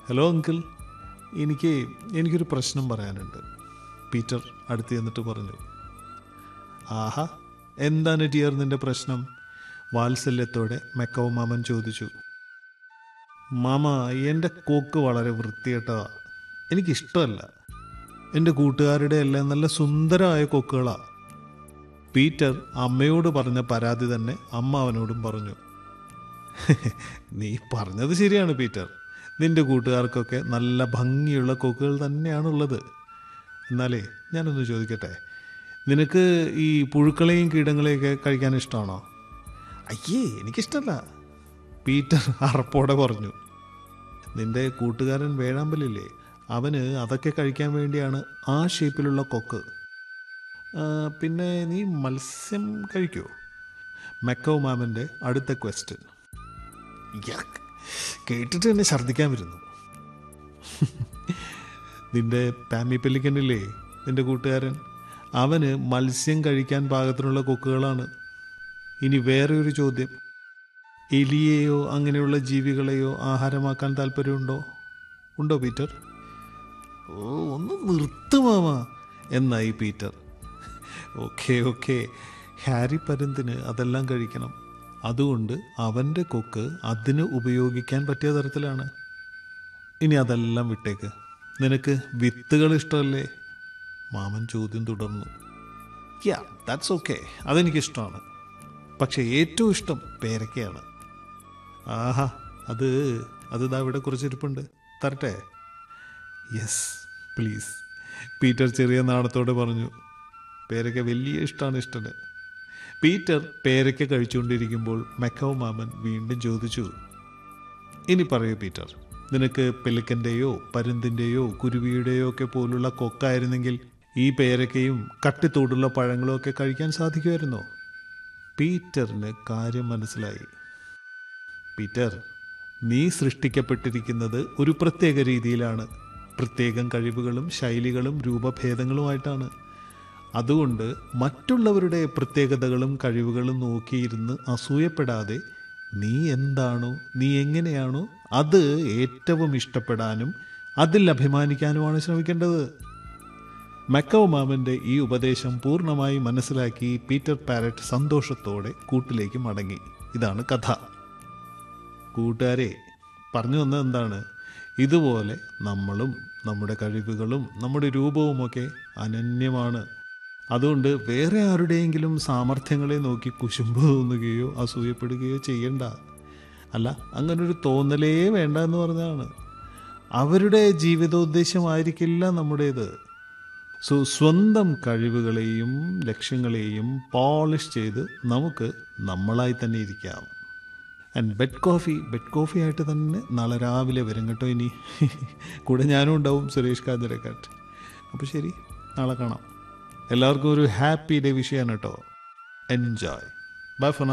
hello uncle എനിക്ക് എനിക്കൊരു പ്രശ്നം പറയാനുണ്ട് പീറ്റർ അടുത്ത് ചെന്നിട്ട് പറഞ്ഞു ആഹാ എന്താണ് ടിയർ നിന്റെ പ്രശ്നം വാത്സല്യത്തോടെ മെക്കോ മാമൻ ചോദിച്ചു മാമ എൻ്റെ കൊക്ക് വളരെ വൃത്തികെട്ടതാ എനിക്കിഷ്ടമല്ല എൻ്റെ കൂട്ടുകാരുടെ എല്ലാം നല്ല സുന്ദരമായ കൊക്കുകളാ പീറ്റർ അമ്മയോട് പറഞ്ഞ പരാതി തന്നെ അമ്മ അവനോടും പറഞ്ഞു നീ പറഞ്ഞത് ശരിയാണ് പീറ്റർ നിന്റെ കൂട്ടുകാർക്കൊക്കെ നല്ല ഭംഗിയുള്ള കൊക്കുകൾ തന്നെയാണുള്ളത് എന്നാലേ ഞാനൊന്ന് ചോദിക്കട്ടെ നിനക്ക് ഈ പുഴുക്കളെയും കീടങ്ങളെയൊക്കെ കഴിക്കാൻ ഇഷ്ടമാണോ അയ്യേ എനിക്കിഷ്ടമല്ല പീറ്റർ അറപ്പോടെ പറഞ്ഞു നിന്റെ കൂട്ടുകാരൻ വേഴാമ്പലില്ലേ അവന് അതൊക്കെ കഴിക്കാൻ വേണ്ടിയാണ് ആ ഷേപ്പിലുള്ള കൊക്ക് ആ, പിന്നെ നീ മത്സ്യം കഴിക്കോ മെക്കോ മാമൻ്റെ അടുത്ത ക്വസ്റ്റ്യൻ കേട്ടിട്ട് തന്നെ ഛർദ്ദിക്കാൻ വരുന്നു നിന്റെ പാമി പെല്ലിക്കനില്ലേ നിന്റെ കൂട്ടുകാരൻ അവന് മത്സ്യം കഴിക്കാൻ പാകത്തിനുള്ള കൊക്കുകളാണ് ഇനി വേറെ ഒരു ചോദ്യം എലിയെയോ അങ്ങനെയുള്ള ജീവികളെയോ ആഹാരമാക്കാൻ താല്പര്യമുണ്ടോ ഉണ്ടോ പീറ്റർ ഓ ഒന്ന് നിർത്തുമാമ എന്നായി പീറ്റർ ഓക്കെ ഓക്കെ ഹാരി പരുന്തിന് അതെല്ലാം കഴിക്കണം അതുകൊണ്ട് അവൻ്റെ കൊക്ക് അതിന് ഉപയോഗിക്കാൻ പറ്റിയ തരത്തിലാണ് ഇനി അതെല്ലാം വിട്ടേക്ക് നിനക്ക് വിത്തുകൾ ഇഷ്ടമല്ലേ മാമൻ ചോദ്യം തുടർന്നു യാ ദാറ്റ്സ് ഓക്കെ അതെനിക്കിഷ്ടമാണ് പക്ഷേ ഏറ്റവും ഇഷ്ടം പേരക്കയാണ് ആഹാ അത് അത് ഇതാ ഇവിടെ കുറച്ചിരിപ്പുണ്ട് തരട്ടെ യെസ് പ്ലീസ് പീറ്റർ ചെറിയ നാണത്തോടെ പറഞ്ഞു പേരക്ക വലിയ ഇഷ്ടമാണ് ഇഷ്ടന് പീറ്റർ പേരക്ക കഴിച്ചുകൊണ്ടിരിക്കുമ്പോൾ മെക്കോ മാമൻ വീണ്ടും ചോദിച്ചു ഇനി പറയൂ പീറ്റർ നിനക്ക് പെലിക്കൻ്റെയോ പരുന്തിൻ്റെയോ കുരുവിയുടെയോ ഒക്കെ പോലുള്ള കൊക്കായിരുന്നെങ്കിൽ ഈ പേരക്കയും കട്ടിത്തോടുള്ള പഴങ്ങളും ഒക്കെ കഴിക്കാൻ സാധിക്കുമായിരുന്നോ പീറ്ററിന് കാര്യം മനസ്സിലായി പീറ്റർ നീ സൃഷ്ടിക്കപ്പെട്ടിരിക്കുന്നത് ഒരു പ്രത്യേക രീതിയിലാണ് പ്രത്യേകം കഴിവുകളും ശൈലികളും രൂപഭേദങ്ങളുമായിട്ടാണ് അതുകൊണ്ട് മറ്റുള്ളവരുടെ പ്രത്യേകതകളും കഴിവുകളും നോക്കിയിരുന്ന് അസൂയപ്പെടാതെ നീ എന്താണോ നീ എങ്ങനെയാണോ അത് ഏറ്റവും ഇഷ്ടപ്പെടാനും അതിൽ അഭിമാനിക്കാനുമാണ് ശ്രമിക്കേണ്ടത് മെക്കോ മാമന്റെ ഈ ഉപദേശം പൂർണ്ണമായി മനസ്സിലാക്കി പീറ്റർ പാരറ്റ് സന്തോഷത്തോടെ കൂട്ടിലേക്ക് മടങ്ങി ഇതാണ് കഥ കൂട്ടുകാരെ പറഞ്ഞു വന്നത് എന്താണ് ഇതുപോലെ നമ്മളും നമ്മുടെ കഴിവുകളും നമ്മുടെ രൂപവുമൊക്കെ അനന്യമാണ് അതുകൊണ്ട് വേറെ ആരുടെയെങ്കിലും സാമർഥ്യങ്ങളെ നോക്കി കുശുമ്പ് തോന്നുകയോ അസൂയപ്പെടുകയോ ചെയ്യണ്ട അല്ല അങ്ങനൊരു തോന്നലേ വേണ്ട എന്ന് പറഞ്ഞതാണ് അവരുടെ ജീവിതോദ്ദേശമായിരിക്കില്ല നമ്മുടേത് സോ സ്വന്തം കഴിവുകളെയും ലക്ഷ്യങ്ങളെയും പോളിഷ് ചെയ്ത് നമുക്ക് നമ്മളായി തന്നെ ഇരിക്കാം and bed coffee bed coffee ആയിട്ട് തന്നെ നാളെ രാവിലെ വരും കേട്ടോ ഇനി കൂടെ ഞാനും ഉണ്ടാവും സുരേഷ് കാഞ്ഞിരക്കാട്ട് അപ്പോൾ ശരി നാളെ കാണാം എല്ലാവർക്കും ഒരു ഹാപ്പി ഡേ വിഷയമാണ് കേട്ടോ എൻജോയ് ബൈ ഫോർ